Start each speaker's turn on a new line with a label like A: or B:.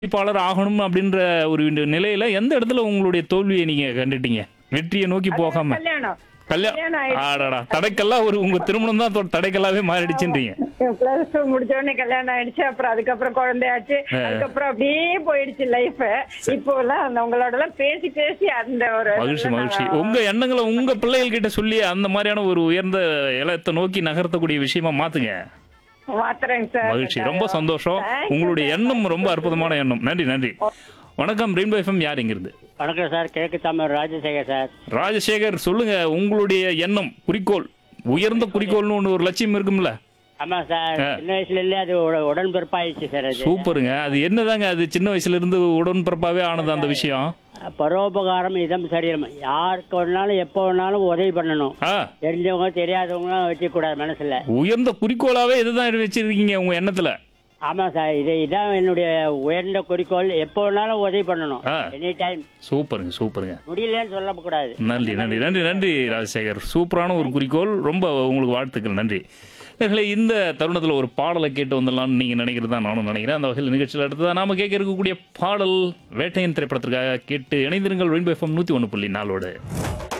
A: அறிவிப்பாளர் ஆகணும் அப்படின்ற ஒரு நிலையில எந்த இடத்துல உங்களுடைய தோல்வியை நீங்க கண்டுட்டீங்க வெற்றியை நோக்கி போகாம
B: கல்யாணம்
A: கல்யாணம்
B: கல்யாணம் ஆயிடுச்சு.
A: ஆடாடா தடைக்கெல்லாம் ஒரு உங்க திருமணம் தான் தொ- தடைக்கல்லாவே மாறிடுச்சுன்றீங்க
B: பிளஸ் டூ முடிச்ச உடனே கல்யாணம் ஆயிடுச்சு அப்புறம் அதுக்கப்புறம் குழந்தையாச்சு அதுக்கப்புறம் அப்படியே போயிடுச்சு லைஃப் இப்போ எல்லாம் அந்த உங்களோட எல்லாம் பேசி பேசி அந்த ஒரு
A: மகிழ்ச்சி மகிழ்ச்சி உங்க எண்ணங்களை உங்க பிள்ளைகள் கிட்ட சொல்லி அந்த மாதிரியான ஒரு உயர்ந்த இலத்தை நோக்கி நகர்த்தக்கூடிய விஷயமா மாத்துங்க
B: மாத்துறேங்க சார்
A: மகிழ்ச்சி ரொம்ப சந்தோஷம்
B: Thank you,
A: உங்களுடைய
B: sir.
A: எண்ணம் ரொம்ப அற்புதமான எண்ணம் நன்றி நன்றி வணக்கம் ரெயின்போ எஃப்எம் யார் இங்கிருந்து
C: வணக்கம் சார் கிழக்கு தமிழ் ராஜசேகர் சார்
A: ராஜசேகர் சொல்லுங்க உங்களுடைய எண்ணம் குறிக்கோள் உயர்ந்த குறிக்கோள்னு ஒன்று ஒரு லட்சியம் இருக்கும்ல
C: ஆமாம் சார்
A: ஆ.
C: சின்ன வயசுல இருந்தே அது உட- உடன்பிறப்பாயிடுச்சு சார் அது
A: சூப்பருங்க அது என்னதாங்க அது சின்ன வயசுல இருந்து உடன்பிறப்பாவே ஆனது அந்த விஷயம்
C: பரோபகாரம் இதம் சரீரம் யாருக்கு வேணாலும் எப்போ வேணாலும் உதவி பண்ணணும்
A: ஆ
C: தெரிஞ்சவங்க தெரியாதவங்களாம் வச்சுக்கூடாது மனசுல
A: உயர்ந்த குறிக்கோளாவே இதுதான் வச்சிருக்கீங்க உங்க எண்ணத்துல
C: ஆமாம் சார் இது இதான் என்னுடைய உயர்ந்த குறிக்கோள் எப்போ வேணாலும் உதவி பண்ணணும்
A: ஆ.
C: எனி டைம்
A: சூப்பருங்க சூப்பருங்க
C: முடியலன்னு சொல்லக்கூடாது
A: நன்றி நன்றி நன்றி நன்றி ராஜசேகர் சூப்பரான ஒரு குறிக்கோள் ரொம்ப உங்களுக்கு வாழ்த்துக்கள் நன்றி நேர்களே, இந்த தருணத்தில் ஒரு பாடலை கேட்டு வந்துடலாம்னு நீங்கள் நினைக்கிறது தான் நானும் நினைக்கிறேன் அந்த வகையில் நிகழ்ச்சியில் அடுத்ததான் நாம கேட்க இருக்கக்கூடிய பாடல் வேட்டையன் திரைப்படத்திற்காக கேட்டு இணைந்திருங்கள் ரெயின்போ எஃப்எம் நூற்றி ஒன்று புள்ளி நாலோடு